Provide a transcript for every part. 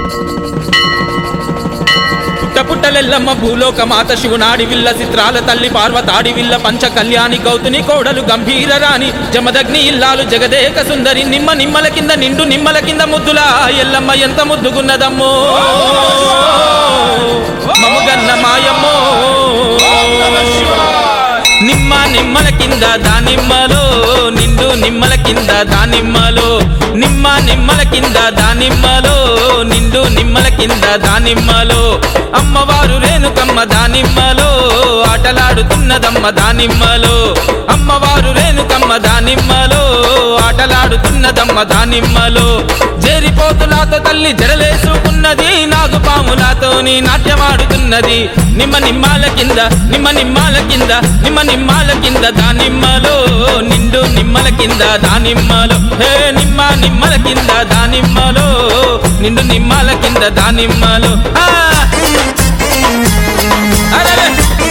పుట్ట పుట్టలెల్లమ్మ భూలోక మాత శివునాడి విల్ల చిత్రాల తల్లి పార్వతాడి విల్ల పంచ కళ్యాణి గౌతుని కోడలు గంభీర రాణి జమదగ్ని ఇల్లాలు జగదేక సుందరి నిమ్మ నిమ్మల కింద నిండు నిమ్మల కింద ముద్దులా ఎల్లమ్మ ఎంత ముద్దుగున్నదమ్మో మముగన్న మాయమ్మో నిమ్మ నిమ్మల కింద దానిమ్మలో నిండు నిమ్మల కింద దానిమ్మలో నిమ్మ నిమ్మల కింద దానిమ్మలో నిండు నిమ్మల కింద దానిమ్మలో అమ్మవారు రేణుకమ్మ దానిమ్మలో ఆటలాడుతున్నదమ్మ దానిమ్మలో అమ్మవారు రేణుకమ్మ దానిమ్మలో ఆటలాడుతున్నదమ్మ దానిమ్మలో జేరిపోతులాతో తల్లి జడలేసుకున్నది నాగు పాములాతోని నాట్యమాడుతున్నది నిమ్మ నిమ్మాల కింద నిమ్మ నిమ్మాల కింద నిమ్మ నిమ్మాల కింద దానిమ్మలో నిండు నిమ్మల కింద దానిమ్మలో హే నిమ్మ నిమ్మల కింద దానిమ్మలో నిండు నిమ్మల కింద దానిమ్మలో ఆ! అరెరే!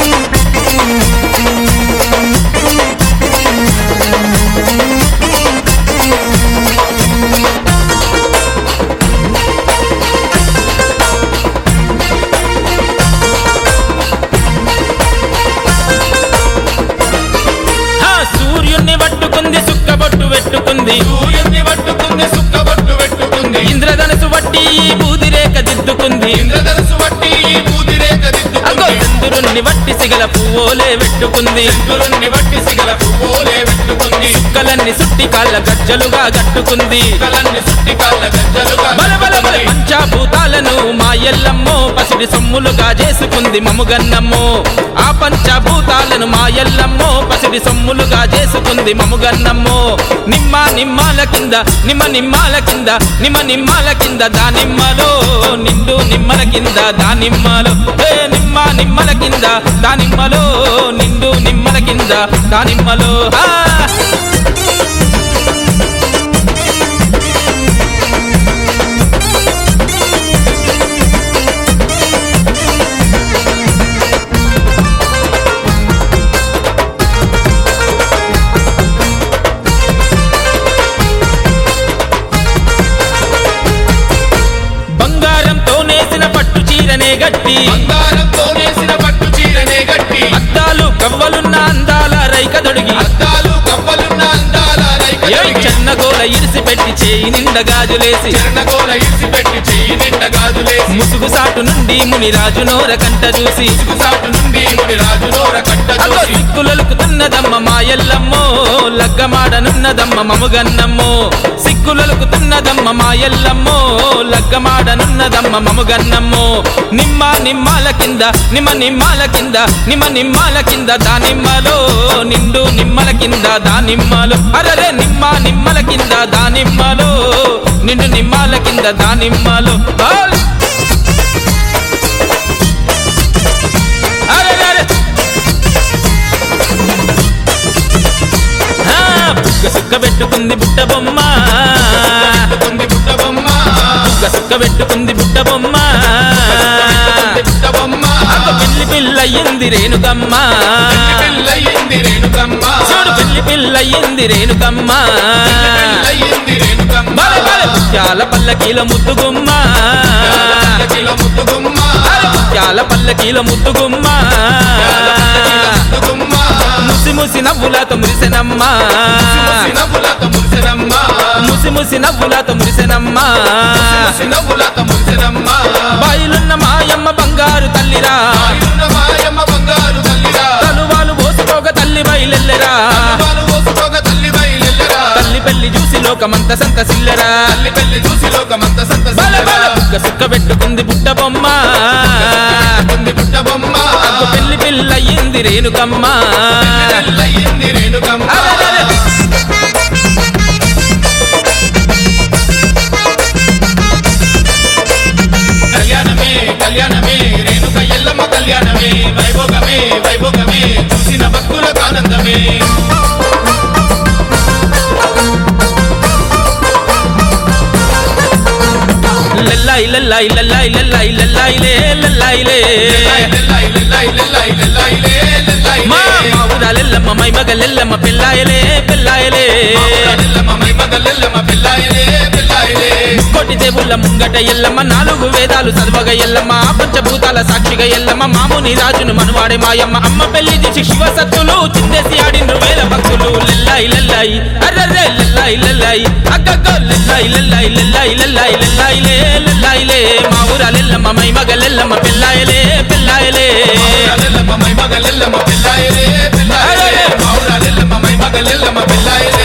ఆ సూర్యుణ్ణి పట్టుకుంది సుక్కబొట్టు పెట్టుకుంది సూర్యుని పట్టుకుంది సుక్కబొట్టు పెట్టుకుంది ఇంద్రధనసు వట్టి ఈ బూదిరేఖ దిద్దుకుంది ఇంద్రధనుసు వట్టి పూదిరేక అగో దిద్దుకుంది చంద్రుణ్ణి వట్టి సిగల పువ్వులే పెట్టుకుంది చంద్రుని వట్టి సిగల పువ్వులే పెట్టుకుంది సుక్కలన్నీ సుట్టి కాళ్ళ గజ్జలుగా కట్టుకుంది కలన్ని సుట్టి కాళ్ళ గజ్జలుగా బల బల బల పంచాభూతాలను మా ఎల్లమ్మో పసిడి సొమ్ములుగా చేసుకుంది మముగన్నమ్మో ఆ పంచభూతాలను మా ఎల్లమ్మో పసిడి సొమ్ములుగా చేసుకుంది మముగన్నమ్మో నిమ్మ నిమ్మాల కింద నిమ్మ నిమ్మాల కింద నిమ్మ నిమ్మాల కింద దానిమ్మలో నిండు నిమ్మల కింద దానిమ్మలో ఏ నిమ్మ నిమ్మల కింద దానిమ్మలో నిండు నిమ్మల కింద దానిమ్మలో ఆ బంగారంతో నేసిన పట్టు చీరనే గట్టి బంగారంతో నేసిన పట్టు చీరనే గట్టి అద్దాలు కవ్వలున్న అందాల రైక దొడిగి అద్దాలు కప్పలున్న అందాల రైక ఏయ్ చెన్నగోల ఇరిసి పెట్టి చేయి నిండా గాజులేసి చిరణగోల ఇసి పెట్టి చెయ్యి నిండ గాజులేసి ముసుగు సాటు నుండి ముని రాజు నోర కంట చూసి సాటు నుండి ముడి రాజు నోర కట్ట అగో చూసి సిక్కులలుకుతున్నదమ్మ మాయల్లమ్మో లగ్గమాడనున్నదమ్మ మముగన్నమ్మో సిక్కులలుకుతున్నదమ్మ మాయల్లమ్మో లగ్గమాడనున్నదమ్మ మముగన్నమ్మో నిమ్మ నిమ్మాల కింద నిమ్మ నిమ్మాల కింద నిమ్మ నిమ్మాల కింద దానిమ్మలో నిండు నిమ్మల కింద దానిమ్మలో అరరే నిమ్మ నిమ్మల కింద దానిమ్మలో నిండు నిమ్మాల కింద దానిమ్మలో బాల్ అరెరెరె! ఆ, బుగ్గ సుక్క పెట్టుకుంది బుట్ట బొమ్మ పెట్టుకుంది బుట్ట బొమ్మ బుగ్గ సుక్క పెట్టుకుంది బుట్ట బొమ్మ పెట్టుకుంది బుట్ట బొమ్మ అక్క పెళ్లి పిల్ల అయ్యింది రేణుకమ్మ పెళ్ళయింది రేణుకమ్మ చూడు పెళ్లి పిల్ల అయ్యింది రేణుకమ్మ పెళ్ళయింది రేణుకమ్మ బల బల ముత్యాల పల్లకీల ముద్దుగుమ్మ కిలో ముద్దుగుమ్మ ముత్యాల పల్లకీల ముద్దుగుమ్మ ముద్దుగుమ్మ ముసి ముసి నవ్వులతో మురిసెనమ్మ సినబులత మురిసెనమ్మ ముసి ముసి నవ్వులతో మురిసెనమ్మ సినబులత మురిసెనమ్మ బాయిలున్న మాయమ్మ బంగారు తల్లిరా ఆయున్న మాయమ్మ బంగారు తల్లిరా తలువాలు పోసుకోక తల్లి బయలెల్లెరా పాలు పోసుకోక తల్లి బయలెల్లరా తల్లి పెళ్లి చూసి లోకమంత సంత సిల్లెరా తల్లి పెళ్లి చూసి లోకమంత సంత బల బల బుగ్గ సుక్క పెట్టుకుంది బుట్ట బొమ్మ ఉంది బుట్ట బొమ్మ అగ్గు పెళ్లి పిల్ల అయ్యింది రేణుకమ్మ పెళ్ళయింది రేణుకమ్మ అరెరెరె! కళ్యాణమే కళ్యాణమే రేణుక ఎల్లమ్మ కళ్యాణమే వైభోగమే వైభోగమే చూసిన భక్తులకు ఆనందమే లెల్లాయి లెల్లాయి లెల్లాయి లెల్లాయి లెల్లాయి లే లెల్లాయి లే లెల్లాయి లెల్లాయి లెల్లాయి లెల్లాయి లే లెల్లాయి మా లే. మా ఊరాలెల్లమ్మ మై మగలెల్లమ్మ పెళ్ళాయలే పెళ్ళాయలే ఎల్లమ్మ మై మగలెల్లమ్మ పెళ్ళాయలే పెళ్ళాయలే కొట్టి దేవుళ్ళ ముంగట ఎల్లమ్మ నాలుగు వేదాలు చదవగ ఎల్లమ్మ ఆ పంచభూతాల సాక్షిగా ఎల్లమ్మ మాముని రాజును మనవాడే మాయమ్మ అమ్మ పెళ్లి చూసి శివ సత్తులు చిందేసి ఆడిండ్రు వేల భక్తులు లెల్లాయి లెల్లాయి అర్రర్రే లెల్లాయి లెల్లాయి అక్కక్కో లెల్లాయి లెల్లాయి లెల్లాయి లెల్లాయి లెల్లాయి లే లెల్లాయి లే మా ఊరాలెల్లమ్మ మై మగలెల్లమ్మ పెళ్ళాయలే పెళ్ళాయలే మౌరాలెల్లమ్మ మై మగలెల్లమ్మ పిల్లాయలే పిల్లాయలే మౌరాలెల్లమ్మ మై మగలెల్లమ్మ పిల్లాయలే